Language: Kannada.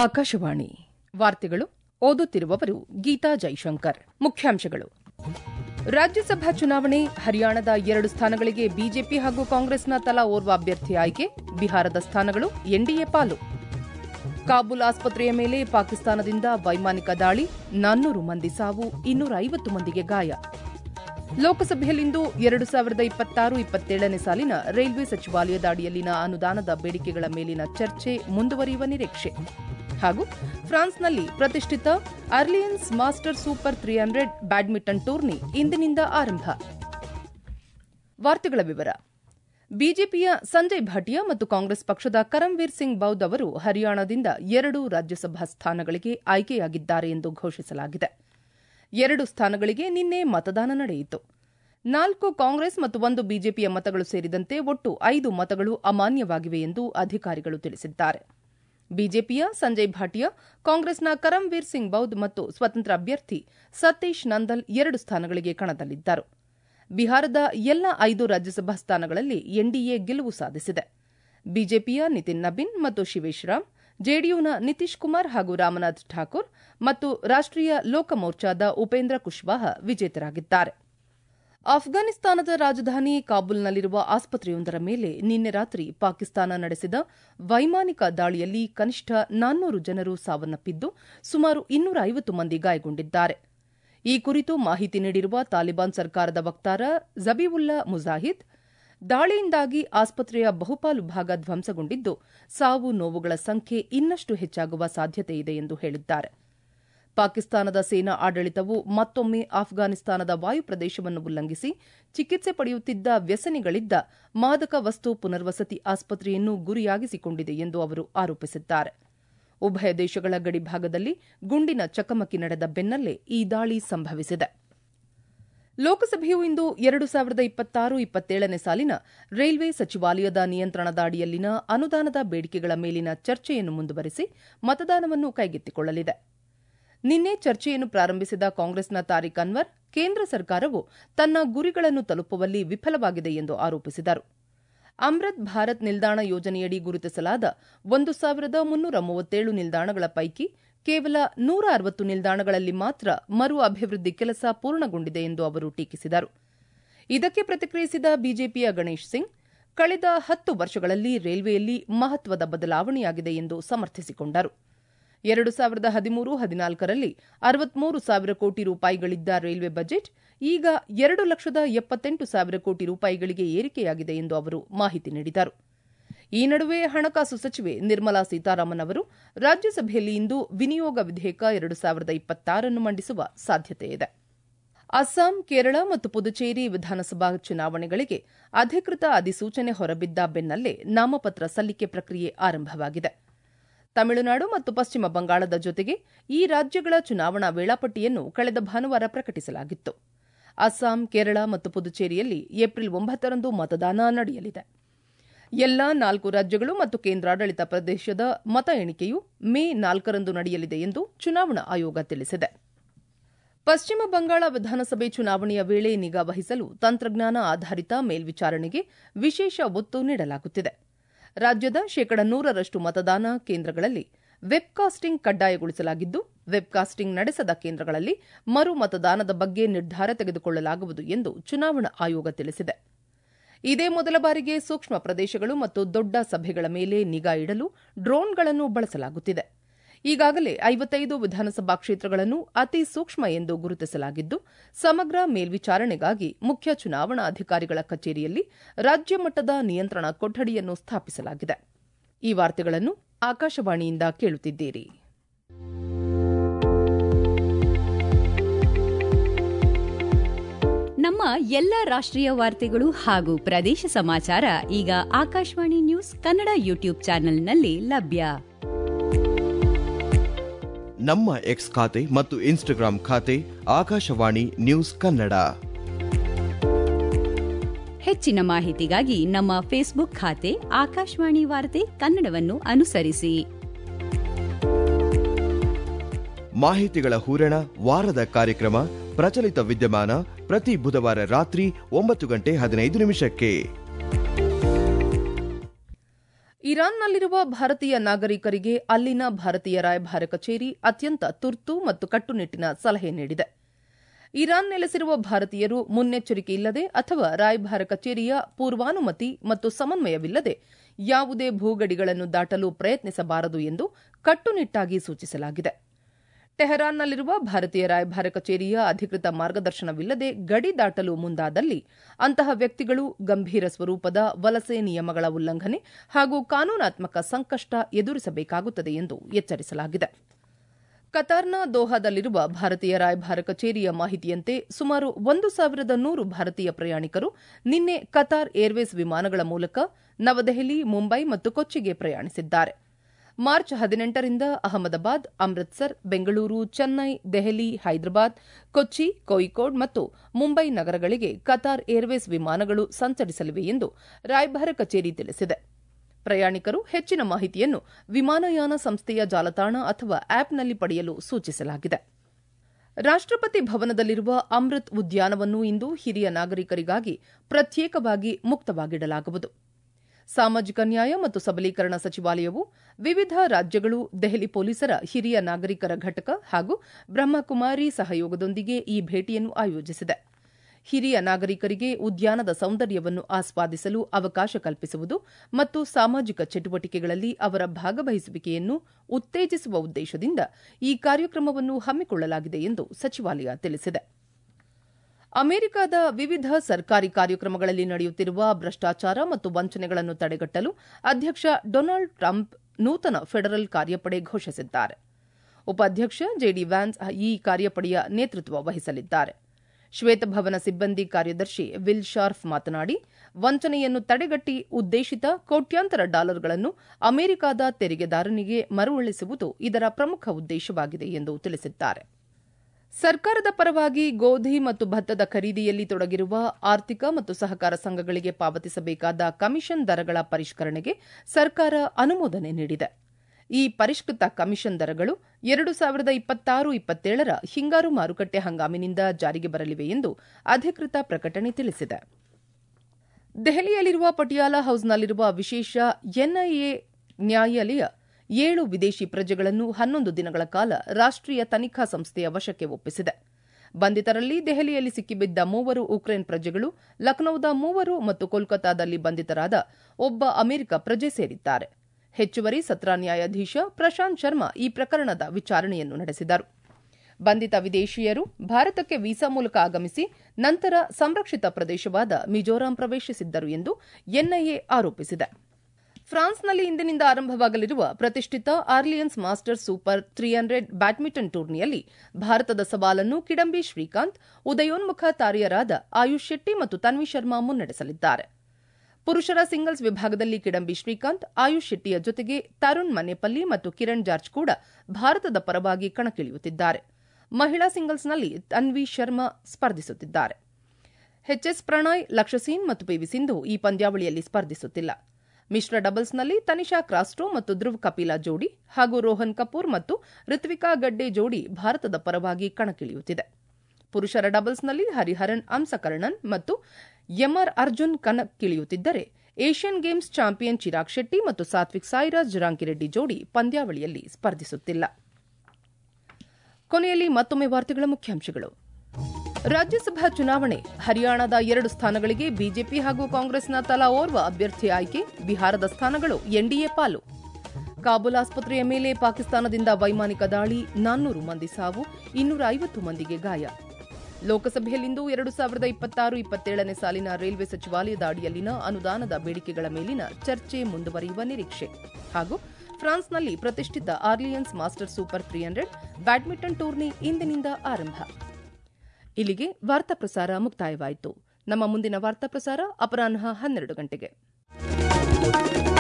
ಆಕಾಶವಾಣಿ ವಾರ್ತೆಗಳು ಓದುತ್ತಿರುವವರು ಗೀತಾ ಜೈಶಂಕರ್ ಮುಖ್ಯಾಂಶಗಳು ರಾಜ್ಯಸಭಾ ಚುನಾವಣೆ ಹರಿಯಾಣದ ಎರಡು ಸ್ಥಾನಗಳಿಗೆ ಬಿಜೆಪಿ ಹಾಗೂ ಕಾಂಗ್ರೆಸ್ನ ತಲಾ ಓರ್ವ ಅಭ್ಯರ್ಥಿ ಆಯ್ಕೆ ಬಿಹಾರದ ಸ್ಥಾನಗಳು ಎನ್ಡಿಎ ಪಾಲು ಕಾಬೂಲ್ ಆಸ್ಪತ್ರೆಯ ಮೇಲೆ ಪಾಕಿಸ್ತಾನದಿಂದ ವೈಮಾನಿಕ ದಾಳಿ ನಾನ್ನೂರು ಮಂದಿ ಸಾವು ಇನ್ನೂರ ಐವತ್ತು ಮಂದಿಗೆ ಗಾಯ ಲೋಕಸಭೆಯಲ್ಲಿಂದು ಎರಡು ಸಾವಿರದ ಇಪ್ಪತ್ತಾರು ಇಪ್ಪತ್ತೇಳನೇ ಸಾಲಿನ ರೈಲ್ವೆ ಸಚಿವಾಲಯದ ಅಡಿಯಲ್ಲಿನ ಅನುದಾನದ ಬೇಡಿಕೆಗಳ ಮೇಲಿನ ಚರ್ಚೆ ಮುಂದುವರಿಯುವ ನಿರೀಕ್ಷೆ ಹಾಗೂ ಫ್ರಾನ್ಸ್ನಲ್ಲಿ ಪ್ರತಿಷ್ಠಿತ Orleans master super three hundred badminton tourney ಇಂದಿನಿಂದ ಆರಂಭ ವಾರ್ತೆಗಳ ವಿವರ ಬಿಜೆಪಿಯ ಸಂಜಯ್ ಭಾಟಿಯಾ ಮತ್ತು ಕಾಂಗ್ರೆಸ್ ಪಕ್ಷದ ಕರಂವೀರ್ ಸಿಂಗ್ ಬೌದ್ ಅವರು ಹರಿಯಾಣದಿಂದ ಎರಡು ರಾಜ್ಯಸಭಾ ಸ್ಥಾನಗಳಿಗೆ ಆಯ್ಕೆಯಾಗಿದ್ದಾರೆ ಎಂದು ಘೋಷಿಸಲಾಗಿದೆ ಎರಡು ಸ್ಥಾನಗಳಿಗೆ ನಿನ್ನೆ ಮತದಾನ ನಡೆಯಿತು ನಾಲ್ಕು ಕಾಂಗ್ರೆಸ್ ಮತ್ತು ಒಂದು ಬಿಜೆಪಿಯ ಮತಗಳು ಸೇರಿದಂತೆ ಒಟ್ಟು ಐದು ಮತಗಳು ಅಮಾನ್ಯವಾಗಿವೆ ಎಂದು ಅಧಿಕಾರಿಗಳು ತಿಳಿಸಿದ್ದಾರೆ ಬಿಜೆಪಿಯ ಸಂಜಯ್ ಭಾಟಿಯಾ ಕಾಂಗ್ರೆಸ್ನ ಕರಂವೀರ್ ಸಿಂಗ್ ಬೌದ್ ಮತ್ತು ಸ್ವತಂತ್ರ ಅಭ್ಯರ್ಥಿ ಸತೀಶ್ ನಂದಲ್ ಎರಡು ಸ್ಥಾನಗಳಿಗೆ ಕಣದಲ್ಲಿದ್ದರು ಬಿಹಾರದ ಎಲ್ಲ ಐದು ರಾಜ್ಯಸಭಾ ಸ್ಥಾನಗಳಲ್ಲಿ ಎನ್ಡಿಎ ಗೆಲುವು ಸಾಧಿಸಿದೆ ಬಿಜೆಪಿಯ ನಿತಿನ್ ನಬೀನ್ ಮತ್ತು ಶಿವೇಶ್ ರಾಮ್ ಜೆಡಿಯುನ ನಿತೀಶ್ ಕುಮಾರ್ ಹಾಗೂ ರಾಮನಾಥ್ ಠಾಕೂರ್ ಮತ್ತು ರಾಷ್ಟೀಯ ಲೋಕ ಮೋರ್ಚಾದ ಉಪೇಂದ್ರ ಕುಶ್ವಾಹ ವಿಜೇತರಾಗಿದ್ದಾರೆ ಅಫ್ಘಾನಿಸ್ತಾನದ ರಾಜಧಾನಿ ಕಾಬೂಲ್ನಲ್ಲಿರುವ ಆಸ್ಪತ್ರೆಯೊಂದರ ಮೇಲೆ ನಿನ್ನೆ ರಾತ್ರಿ ಪಾಕಿಸ್ತಾನ ನಡೆಸಿದ ವೈಮಾನಿಕ ದಾಳಿಯಲ್ಲಿ ಕನಿಷ್ಠ ನಾನ್ನೂರು ಜನರು ಸಾವನ್ನಪ್ಪಿದ್ದು ಸುಮಾರು ಇನ್ನೂರ ಐವತ್ತು ಮಂದಿ ಗಾಯಗೊಂಡಿದ್ದಾರೆ ಈ ಕುರಿತು ಮಾಹಿತಿ ನೀಡಿರುವ ತಾಲಿಬಾನ್ ಸರ್ಕಾರದ ವಕ್ತಾರ ಜಬೀವುಲ್ಲಾ ಮುಜಾಹಿದ್ ದಾಳಿಯಿಂದಾಗಿ ಆಸ್ಪತ್ರೆಯ ಬಹುಪಾಲು ಭಾಗ ಧ್ವಂಸಗೊಂಡಿದ್ದು ಸಾವು ನೋವುಗಳ ಸಂಖ್ಯೆ ಇನ್ನಷ್ಟು ಹೆಚ್ಚಾಗುವ ಸಾಧ್ಯತೆಯಿದೆ ಎಂದು ಹೇಳಿದ್ದಾರೆ ಪಾಕಿಸ್ತಾನದ ಸೇನಾ ಆಡಳಿತವು ಮತ್ತೊಮ್ಮೆ ಆಫ್ಘಾನಿಸ್ತಾನದ ವಾಯು ಪ್ರದೇಶವನ್ನು ಉಲ್ಲಂಘಿಸಿ ಚಿಕಿತ್ಸೆ ಪಡೆಯುತ್ತಿದ್ದ ವ್ಯಸನಿಗಳಿದ್ದ ಮಾದಕ ವಸ್ತು ಪುನರ್ವಸತಿ ಆಸ್ಪತ್ರೆಯನ್ನು ಗುರಿಯಾಗಿಸಿಕೊಂಡಿದೆ ಎಂದು ಅವರು ಆರೋಪಿಸಿದ್ದಾರೆ ಉಭಯ ದೇಶಗಳ ಗಡಿಭಾಗದಲ್ಲಿ ಗುಂಡಿನ ಚಕಮಕಿ ನಡೆದ ಬೆನ್ನಲ್ಲೇ ಈ ದಾಳಿ ಸಂಭವಿಸಿದೆ ಲೋಕಸಭೆಯು ಇಂದು ಎರಡು ಸಾವಿರದ ಇಪ್ಪತ್ತಾರು ಇಪ್ಪತ್ತೇಳನೇ ಸಾಲಿನ ರೈಲ್ವೆ ಸಚಿವಾಲಯದ ನಿಯಂತ್ರಣದ ಅಡಿಯಲ್ಲಿನ ಅನುದಾನದ ಬೇಡಿಕೆಗಳ ಮೇಲಿನ ಚರ್ಚೆಯನ್ನು ಮುಂದುವರೆಸಿ ಮತದಾನವನ್ನು ಕೈಗೆತ್ತಿಕೊಳ್ಳಲಿದೆ ನಿನ್ನೆ ಚರ್ಚೆಯನ್ನು ಪ್ರಾರಂಭಿಸಿದ ಕಾಂಗ್ರೆಸ್ನ ತಾರಿಕ್ ಅನ್ವರ್ ಕೇಂದ್ರ ಸರ್ಕಾರವು ತನ್ನ ಗುರಿಗಳನ್ನು ತಲುಪುವಲ್ಲಿ ವಿಫಲವಾಗಿದೆ ಎಂದು ಆರೋಪಿಸಿದರು ಅಮೃತ್ ಭಾರತ್ ನಿಲ್ದಾಣ ಯೋಜನೆಯಡಿ ಗುರುತಿಸಲಾದ ಒಂದು ಸಾವಿರದ ಮುನ್ನೂರ ಮೂವತ್ತೇಳು ನಿಲ್ದಾಣಗಳ ಪೈಕಿ ಕೇವಲ ನೂರ ಅರವತ್ತು ನಿಲ್ದಾಣಗಳಲ್ಲಿ ಮಾತ್ರ ಮರು ಅಭಿವೃದ್ಧಿ ಕೆಲಸ ಪೂರ್ಣಗೊಂಡಿದೆ ಎಂದು ಅವರು ಟೀಕಿಸಿದರು ಇದಕ್ಕೆ ಪ್ರತಿಕ್ರಿಯಿಸಿದ ಬಿಜೆಪಿಯ ಗಣೇಶ್ ಸಿಂಗ್ ಕಳೆದ ಹತ್ತು ವರ್ಷಗಳಲ್ಲಿ ರೈಲ್ವೆಯಲ್ಲಿ ಮಹತ್ವದ ಬದಲಾವಣೆಯಾಗಿದೆ ಎಂದು ಸಮರ್ಥಿಸಿಕೊಂಡರು ಎರಡು ಸಾವಿರದ ಹದಿಮೂರು ಹದಿನಾಲ್ಕರಲ್ಲಿ ಅರವತ್ಮೂರು ಸಾವಿರ ಕೋಟಿ ರೂಪಾಯಿಗಳಿದ್ದ ರೈಲ್ವೆ ಬಜೆಟ್ ಈಗ ಎರಡು ಲಕ್ಷದ ಎಪ್ಪತ್ತೆಂಟು ಸಾವಿರ ಕೋಟಿ ರೂಪಾಯಿಗಳಿಗೆ ಏರಿಕೆಯಾಗಿದೆ ಎಂದು ಅವರು ಮಾಹಿತಿ ನೀಡಿದರು ಈ ನಡುವೆ ಹಣಕಾಸು ಸಚಿವೆ ನಿರ್ಮಲಾ ಸೀತಾರಾಮನ್ ಅವರು ರಾಜ್ಯಸಭೆಯಲ್ಲಿ ಇಂದು ವಿನಿಯೋಗ ವಿಧೇಯಕ ಎರಡು ಸಾವಿರದ ಇಪ್ಪತ್ತಾರನ್ನು ಮಂಡಿಸುವ ಸಾಧ್ಯತೆಯಿದೆ ಅಸ್ಸಾಂ ಕೇರಳ ಮತ್ತು ಪುದುಚೇರಿ ವಿಧಾನಸಭಾ ಚುನಾವಣೆಗಳಿಗೆ ಅಧಿಕೃತ ಅಧಿಸೂಚನೆ ಹೊರಬಿದ್ದ ಬೆನ್ನಲ್ಲೇ ನಾಮಪತ್ರ ಸಲ್ಲಿಕೆ ಪ್ರಕ್ರಿಯೆ ಆರಂಭವಾಗಿದೆ ತಮಿಳುನಾಡು ಮತ್ತು ಪಶ್ಚಿಮ ಬಂಗಾಳದ ಜೊತೆಗೆ ಈ ರಾಜ್ಯಗಳ ಚುನಾವಣಾ ವೇಳಾಪಟ್ಟಿಯನ್ನು ಕಳೆದ ಭಾನುವಾರ ಪ್ರಕಟಿಸಲಾಗಿತ್ತು ಅಸ್ಸಾಂ ಕೇರಳ ಮತ್ತು ಪುದುಚೇರಿಯಲ್ಲಿ ಏಪ್ರಿಲ್ ಒಂಬತ್ತರಂದು ಮತದಾನ ನಡೆಯಲಿದೆ ಎಲ್ಲಾ ನಾಲ್ಕು ರಾಜ್ಯಗಳು ಮತ್ತು ಕೇಂದ್ರಾಡಳಿತ ಪ್ರದೇಶದ ಮತ ಎಣಿಕೆಯು ಮೇ ನಾಲ್ಕರಂದು ನಡೆಯಲಿದೆ ಎಂದು ಚುನಾವಣಾ ಆಯೋಗ ತಿಳಿಸಿದೆ ಪಶ್ಚಿಮ ಬಂಗಾಳ ವಿಧಾನಸಭೆ ಚುನಾವಣೆಯ ವೇಳೆ ನಿಗಾ ವಹಿಸಲು ತಂತ್ರಜ್ಞಾನ ಆಧಾರಿತ ಮೇಲ್ವಿಚಾರಣೆಗೆ ವಿಶೇಷ ಒತ್ತು ನೀಡಲಾಗುತ್ತಿದೆ ರಾಜ್ಯದ ಶೇಕಡ ನೂರರಷ್ಟು ಮತದಾನ ಕೇಂದ್ರಗಳಲ್ಲಿ ವೆಬ್ಕಾಸ್ಟಿಂಗ್ ಕಡ್ಡಾಯಗೊಳಿಸಲಾಗಿದ್ದು ವೆಬ್ಕಾಸ್ಟಿಂಗ್ ನಡೆಸದ ಕೇಂದ್ರಗಳಲ್ಲಿ ಮರು ಮತದಾನದ ಬಗ್ಗೆ ನಿರ್ಧಾರ ತೆಗೆದುಕೊಳ್ಳಲಾಗುವುದು ಎಂದು ಚುನಾವಣಾ ಆಯೋಗ ತಿಳಿಸಿದೆ ಇದೇ ಮೊದಲ ಬಾರಿಗೆ ಸೂಕ್ಷ್ಮ ಪ್ರದೇಶಗಳು ಮತ್ತು ದೊಡ್ಡ ಸಭೆಗಳ ಮೇಲೆ ನಿಗಾ ಇಡಲು ಡ್ರೋನ್ಗಳನ್ನು ಬಳಸಲಾಗುತ್ತಿದೆ ಈಗಾಗಲೇ ಐವತ್ತೈದು ವಿಧಾನಸಭಾ ಕ್ಷೇತ್ರಗಳನ್ನು ಅತಿ ಸೂಕ್ಷ್ಮ ಎಂದು ಗುರುತಿಸಲಾಗಿದ್ದು ಸಮಗ್ರ ಮೇಲ್ವಿಚಾರಣೆಗಾಗಿ ಮುಖ್ಯ ಚುನಾವಣಾಧಿಕಾರಿಗಳ ಕಚೇರಿಯಲ್ಲಿ ರಾಜ್ಯ ಮಟ್ಟದ ನಿಯಂತ್ರಣ ಕೊಠಡಿಯನ್ನು ಸ್ಥಾಪಿಸಲಾಗಿದೆ ಈ ವಾರ್ತೆಗಳನ್ನು ಆಕಾಶವಾಣಿಯಿಂದ ಕೇಳುತ್ತಿದ್ದೀರಿ ನಮ್ಮ ಎಲ್ಲ ರಾಷ್ಟ್ರೀಯ ವಾರ್ತೆಗಳು ಹಾಗೂ ಪ್ರದೇಶ ಸಮಾಚಾರ ಈಗ ಆಕಾಶವಾಣಿ ನ್ಯೂಸ್ ಕನ್ನಡ ಯೂಟ್ಯೂಬ್ ಚಾನೆಲ್ನಲ್ಲಿ ಲಭ್ಯ ನಮ್ಮ ಎಕ್ಸ್ ಖಾತೆ ಮತ್ತು ಇನ್ಸ್ಟಾಗ್ರಾಂ ಖಾತೆ ಆಕಾಶವಾಣಿ ನ್ಯೂಸ್ ಕನ್ನಡ ಹೆಚ್ಚಿನ ಮಾಹಿತಿಗಾಗಿ ನಮ್ಮ ಫೇಸ್ಬುಕ್ ಖಾತೆ ಆಕಾಶವಾಣಿ ವಾರ್ತೆ ಕನ್ನಡವನ್ನು ಅನುಸರಿಸಿ ಮಾಹಿತಿಗಳ ಹೂರಣ ವಾರದ ಕಾರ್ಯಕ್ರಮ ಪ್ರಚಲಿತ ವಿದ್ಯಮಾನ ಪ್ರತಿ ಬುಧವಾರ ರಾತ್ರಿ ಒಂಬತ್ತು ಗಂಟೆ ಹದಿನೈದು ನಿಮಿಷಕ್ಕೆ ಇರಾನ್ನಲ್ಲಿರುವ ಭಾರತೀಯ ನಾಗರಿಕರಿಗೆ ಅಲ್ಲಿನ ಭಾರತೀಯ ರಾಯಭಾರ ಕಚೇರಿ ಅತ್ಯಂತ ತುರ್ತು ಮತ್ತು ಕಟ್ಟುನಿಟ್ಟಿನ ಸಲಹೆ ನೀಡಿದೆ ಇರಾನ್ ನೆಲೆಸಿರುವ ಭಾರತೀಯರು ಮುನ್ನೆಚ್ಚರಿಕೆ ಇಲ್ಲದೆ ಅಥವಾ ರಾಯಭಾರ ಕಚೇರಿಯ ಪೂರ್ವಾನುಮತಿ ಮತ್ತು ಸಮನ್ವಯವಿಲ್ಲದೆ ಯಾವುದೇ ಭೂಗಡಿಗಳನ್ನು ದಾಟಲು ಪ್ರಯತ್ನಿಸಬಾರದು ಎಂದು ಕಟ್ಟುನಿಟ್ಟಾಗಿ ಸೂಚಿಸಲಾಗಿದೆ ಟೆಹರಾನ್ನಲ್ಲಿರುವ ಭಾರತೀಯ ರಾಯಭಾರ ಕಚೇರಿಯ ಅಧಿಕೃತ ಮಾರ್ಗದರ್ಶನವಿಲ್ಲದೆ ಗಡಿ ದಾಟಲು ಮುಂದಾದಲ್ಲಿ ಅಂತಹ ವ್ಯಕ್ತಿಗಳು ಗಂಭೀರ ಸ್ವರೂಪದ ವಲಸೆ ನಿಯಮಗಳ ಉಲ್ಲಂಘನೆ ಹಾಗೂ ಕಾನೂನಾತ್ಮಕ ಸಂಕಷ್ಟ ಎದುರಿಸಬೇಕಾಗುತ್ತದೆ ಎಂದು ಎಚ್ಚರಿಸಲಾಗಿದೆ ಕತಾರ್ನ ದೋಹಾದಲ್ಲಿರುವ ಭಾರತೀಯ ರಾಯಭಾರ ಕಚೇರಿಯ ಮಾಹಿತಿಯಂತೆ ಸುಮಾರು ಒಂದು ಸಾವಿರದ ನೂರು ಭಾರತೀಯ ಪ್ರಯಾಣಿಕರು ನಿನ್ನೆ ಕತಾರ್ ಏರ್ವೇಸ್ ವಿಮಾನಗಳ ಮೂಲಕ ನವದೆಹಲಿ ಮುಂಬೈ ಮತ್ತು ಕೊಚ್ಚಿಗೆ ಪ್ರಯಾಣಿಸಿದ್ದಾರೆ ಮಾರ್ಚ್ ಹದಿನೆಂಟರಿಂದ ಅಹಮದಾಬಾದ್ ಅಮೃತ್ಸರ್ ಬೆಂಗಳೂರು ಚೆನ್ನೈ ದೆಹಲಿ ಹೈದರಾಬಾದ್ ಕೊಚ್ಚಿ ಕೋಯಿಕೋಡ್ ಮತ್ತು ಮುಂಬೈ ನಗರಗಳಿಗೆ ಕತಾರ್ ಏರ್ವೇಸ್ ವಿಮಾನಗಳು ಸಂಚರಿಸಲಿವೆ ಎಂದು ರಾಯಭಾರ ಕಚೇರಿ ತಿಳಿಸಿದೆ ಪ್ರಯಾಣಿಕರು ಹೆಚ್ಚಿನ ಮಾಹಿತಿಯನ್ನು ವಿಮಾನಯಾನ ಸಂಸ್ಥೆಯ ಜಾಲತಾಣ ಅಥವಾ ಆಪ್ನಲ್ಲಿ ಪಡೆಯಲು ಸೂಚಿಸಲಾಗಿದೆ ರಾಷ್ಟಪತಿ ಭವನದಲ್ಲಿರುವ ಅಮೃತ್ ಉದ್ಯಾನವನ್ನು ಇಂದು ಹಿರಿಯ ನಾಗರಿಕರಿಗಾಗಿ ಪ್ರತ್ಯೇಕವಾಗಿ ಮುಕ್ತವಾಗಿಡಲಾಗುವುದು ಸಾಮಾಜಿಕ ನ್ಯಾಯ ಮತ್ತು ಸಬಲೀಕರಣ ಸಚಿವಾಲಯವು ವಿವಿಧ ರಾಜ್ಯಗಳು ದೆಹಲಿ ಪೊಲೀಸರ ಹಿರಿಯ ನಾಗರಿಕರ ಘಟಕ ಹಾಗೂ ಬ್ರಹ್ಮಕುಮಾರಿ ಸಹಯೋಗದೊಂದಿಗೆ ಈ ಭೇಟಿಯನ್ನು ಆಯೋಜಿಸಿದೆ ಹಿರಿಯ ನಾಗರಿಕರಿಗೆ ಉದ್ಯಾನದ ಸೌಂದರ್ಯವನ್ನು ಆಸ್ವಾದಿಸಲು ಅವಕಾಶ ಕಲ್ಪಿಸುವುದು ಮತ್ತು ಸಾಮಾಜಿಕ ಚಟುವಟಿಕೆಗಳಲ್ಲಿ ಅವರ ಭಾಗವಹಿಸುವಿಕೆಯನ್ನು ಉತ್ತೇಜಿಸುವ ಉದ್ದೇಶದಿಂದ ಈ ಕಾರ್ಯಕ್ರಮವನ್ನು ಹಮ್ಮಿಕೊಳ್ಳಲಾಗಿದೆ ಎಂದು ಸಚಿವಾಲಯ ತಿಳಿಸಿದೆ ಅಮೆರಿಕದ ವಿವಿಧ ಸರ್ಕಾರಿ ಕಾರ್ಯಕ್ರಮಗಳಲ್ಲಿ ನಡೆಯುತ್ತಿರುವ ಭ್ರಷ್ಟಾಚಾರ ಮತ್ತು ವಂಚನೆಗಳನ್ನು ತಡೆಗಟ್ಟಲು ಅಧ್ಯಕ್ಷ ಡೊನಾಲ್ಡ್ ಟ್ರಂಪ್ ನೂತನ ಫೆಡರಲ್ ಕಾರ್ಯಪಡೆ ಘೋಷಿಸಿದ್ದಾರೆ ಉಪಾಧ್ಯಕ್ಷ ಜೆಡಿ ವ್ಯಾನ್ಸ್ ಈ ಕಾರ್ಯಪಡೆಯ ನೇತೃತ್ವ ವಹಿಸಲಿದ್ದಾರೆ ಶ್ವೇತಭವನ ಸಿಬ್ಬಂದಿ ಕಾರ್ಯದರ್ಶಿ ವಿಲ್ ಶಾರ್ಫ್ ಮಾತನಾಡಿ ವಂಚನೆಯನ್ನು ತಡೆಗಟ್ಟಿ ಉದ್ದೇಶಿತ ಕೋಟ್ಯಾಂತರ ಡಾಲರ್ಗಳನ್ನು ಅಮೆರಿಕದ ತೆರಿಗೆದಾರನಿಗೆ ಮರುಳಿಸುವುದು ಇದರ ಪ್ರಮುಖ ಉದ್ದೇಶವಾಗಿದೆ ಎಂದು ತಿಳಿಸಿದ್ದಾರೆ ಸರ್ಕಾರದ ಪರವಾಗಿ ಗೋಧಿ ಮತ್ತು ಭತ್ತದ ಖರೀದಿಯಲ್ಲಿ ತೊಡಗಿರುವ ಆರ್ಥಿಕ ಮತ್ತು ಸಹಕಾರ ಸಂಘಗಳಿಗೆ ಪಾವತಿಸಬೇಕಾದ ಕಮಿಷನ್ ದರಗಳ ಪರಿಷ್ಕರಣೆಗೆ ಸರ್ಕಾರ ಅನುಮೋದನೆ ನೀಡಿದೆ ಈ ಪರಿಷ್ಕೃತ ಕಮಿಷನ್ ದರಗಳು ಎರಡು ಸಾವಿರದ ಇಪ್ಪತ್ತಾರು ಇಪ್ಪತ್ತೇಳರ ಹಿಂಗಾರು ಮಾರುಕಟ್ಟೆ ಹಂಗಾಮಿನಿಂದ ಜಾರಿಗೆ ಬರಲಿವೆ ಎಂದು ಅಧಿಕೃತ ಪ್ರಕಟಣೆ ತಿಳಿಸಿದೆ ದೆಹಲಿಯಲ್ಲಿರುವ ಪಟಿಯಾಲ ಹೌಸ್ನಲ್ಲಿರುವ ವಿಶೇಷ ಎನ್ಐಎ ನ್ಯಾಯಾಲಯ ಏಳು ವಿದೇಶಿ ಪ್ರಜೆಗಳನ್ನು ಹನ್ನೊಂದು ದಿನಗಳ ಕಾಲ ರಾಷ್ಟೀಯ ತನಿಖಾ ಸಂಸ್ಥೆಯ ವಶಕ್ಕೆ ಒಪ್ಪಿಸಿದೆ ಬಂಧಿತರಲ್ಲಿ ದೆಹಲಿಯಲ್ಲಿ ಸಿಕ್ಕಿಬಿದ್ದ ಮೂವರು ಉಕ್ರೇನ್ ಪ್ರಜೆಗಳು ಲಖನೌದ ಮೂವರು ಮತ್ತು ಕೋಲ್ಕತಾದಲ್ಲಿ ಬಂಧಿತರಾದ ಒಬ್ಬ ಅಮೆರಿಕ ಪ್ರಜೆ ಸೇರಿದ್ದಾರೆ ಹೆಚ್ಚುವರಿ ಸತ್ರ ನ್ಯಾಯಾಧೀಶ ಪ್ರಶಾಂತ್ ಶರ್ಮಾ ಈ ಪ್ರಕರಣದ ವಿಚಾರಣೆಯನ್ನು ನಡೆಸಿದರು ಬಂಧಿತ ವಿದೇಶಿಯರು ಭಾರತಕ್ಕೆ ವೀಸಾ ಮೂಲಕ ಆಗಮಿಸಿ ನಂತರ ಸಂರಕ್ಷಿತ ಪ್ರದೇಶವಾದ ಮಿಜೋರಾಂ ಪ್ರವೇಶಿಸಿದ್ದರು ಎಂದು ಎನ್ಐಎ ಆರೋಪಿಸಿದೆ ಫ್ರಾನ್ಸ್ನಲ್ಲಿ ಇಂದಿನಿಂದ ಆರಂಭವಾಗಲಿರುವ ಪ್ರತಿಷ್ಠಿತ Orleans masters super three hundred badminton ಟೂರ್ನಿಯಲ್ಲಿ ಭಾರತದ ಸವಾಲನ್ನು ಕಿಡಂಬಿ ಶ್ರೀಕಾಂತ್ ಉದಯೋನ್ಮುಖ ತಾರೆಯರಾದ ಆಯುಷ್ ಶೆಟ್ಟಿ ಮತ್ತು ತನ್ವಿ ಶರ್ಮಾ ಮುನ್ನಡೆಸಲಿದ್ದಾರೆ ಪುರುಷರ ಸಿಂಗಲ್ಸ್ ವಿಭಾಗದಲ್ಲಿ ಕಿಡಂಬಿ ಶ್ರೀಕಾಂತ್ ಆಯುಷ್ ಶೆಟ್ಟಿಯ ಜೊತೆಗೆ ತರುಣ್ ಮನೆಪಲ್ಲಿ ಮತ್ತು ಕಿರಣ್ ಜಾರ್ಜ್ ಕೂಡ ಭಾರತದ ಪರವಾಗಿ ಕಣಕ್ಕಿಳಿಯುತ್ತಿದ್ದಾರೆ ಮಹಿಳಾ ಸಿಂಗಲ್ಸ್ನಲ್ಲಿ ತನ್ವಿ ಶರ್ಮಾ ಸ್ಪರ್ಧಿಸುತ್ತಿದ್ದಾರೆ ಎಚ್ಎಸ್ ಪ್ರಣಯ್ ಲಕ್ಷ್ಯಸೀನ್ ಮತ್ತು ಪಿವಿ ಸಿಂಧು ಈ ಪಂದ್ಯಾವಳಿಯಲ್ಲಿ ಸ್ಪರ್ಧಿಸುತ್ತಿಲ್ಲ ಮಿಶ್ರ ಡಬಲ್ಸ್ನಲ್ಲಿ ತನಿಷಾ ಕ್ರಾಸ್ಟೋ ಮತ್ತು ಧ್ರುವ್ ಕಪಿಲಾ ಜೋಡಿ ಹಾಗೂ ರೋಹನ್ ಕಪೂರ್ ಮತ್ತು ಋತ್ವಿಕಾ ಗಡ್ಡೆ ಜೋಡಿ ಭಾರತದ ಪರವಾಗಿ ಕಣಕ್ಕಿಳಿಯುತ್ತಿದೆ ಪುರುಷರ ಡಬಲ್ಸ್ನಲ್ಲಿ ಹರಿಹರನ್ ಅಂಸಕರ್ಣನ್ ಮತ್ತು ಎಂಆರ್ ಅರ್ಜುನ್ ಕಣಕ್ಕಿಳಿಯುತ್ತಿದ್ದರೆ Asian games champion Chirag Shetty ಮತ್ತು ಸಾತ್ವಿಕ್ ಸಾಯಿರಾಜ್ ರಾಂಕಿರೆಡ್ಡಿ ಜೋಡಿ ಪಂದ್ಯಾವಳಿಯಲ್ಲಿ ಸ್ಪರ್ಧಿಸುತ್ತಿಲ್ಲ ಕೊನೆಯಲ್ಲಿ ಮತ್ತೊಮ್ಮೆ ವಾರ್ತೆಗಳ ಮುಖ್ಯಾಂಶಗಳು ರಾಜ್ಯಸಭಾ ಚುನಾವಣೆ ಹರಿಯಾಣದ ಎರಡು ಸ್ಥಾನಗಳಿಗೆ ಬಿಜೆಪಿ ಹಾಗೂ ಕಾಂಗ್ರೆಸ್ನ ತಲಾ ಓರ್ವ ಅಭ್ಯರ್ಥಿ ಆಯ್ಕೆ ಬಿಹಾರದ ಸ್ಥಾನಗಳು ಎನ್ಡಿಎ ಪಾಲು ಕಾಬೂಲ್ ಆಸ್ಪತ್ರೆಯ ಮೇಲೆ ಪಾಕಿಸ್ತಾನದಿಂದ ವೈಮಾನಿಕ ದಾಳಿ ನಾನ್ನೂರು ಮಂದಿ ಸಾವು ಇನ್ನೂರ ಐವತ್ತು ಮಂದಿಗೆ ಗಾಯ ಲೋಕಸಭೆಯಲ್ಲಿಂದು ಎರಡು ಸಾವಿರದ ಇಪ್ಪತ್ತಾರು ಇಪ್ಪತ್ತೇಳನೇ ಸಾಲಿನ ರೈಲ್ವೆ ಸಚಿವಾಲಯದ ಅಡಿಯಲ್ಲಿನ ಅನುದಾನದ ಬೇಡಿಕೆಗಳ ಮೇಲಿನ ಚರ್ಚೆ ಮುಂದುವರಿಯುವ ನಿರೀಕ್ಷೆ ಹಾಗೂ ಫ್ರಾನ್ಸ್ನಲ್ಲಿ ಪ್ರತಿಷ್ಠಿತ Orleans master super three hundred badminton tourney ಇಂದಿನಿಂದ ಆರಂಭ ಇಲ್ಲಿಗೆ ವಾರ್ತಾ ಪ್ರಸಾರ ಮುಕ್ತಾಯವಾಯಿತು ನಮ್ಮ ಮುಂದಿನ ವಾರ್ತಾ ಪ್ರಸಾರ ಅಪರಾಹ್ನ ಹನ್ನೆರಡು ಗಂಟೆಗೆ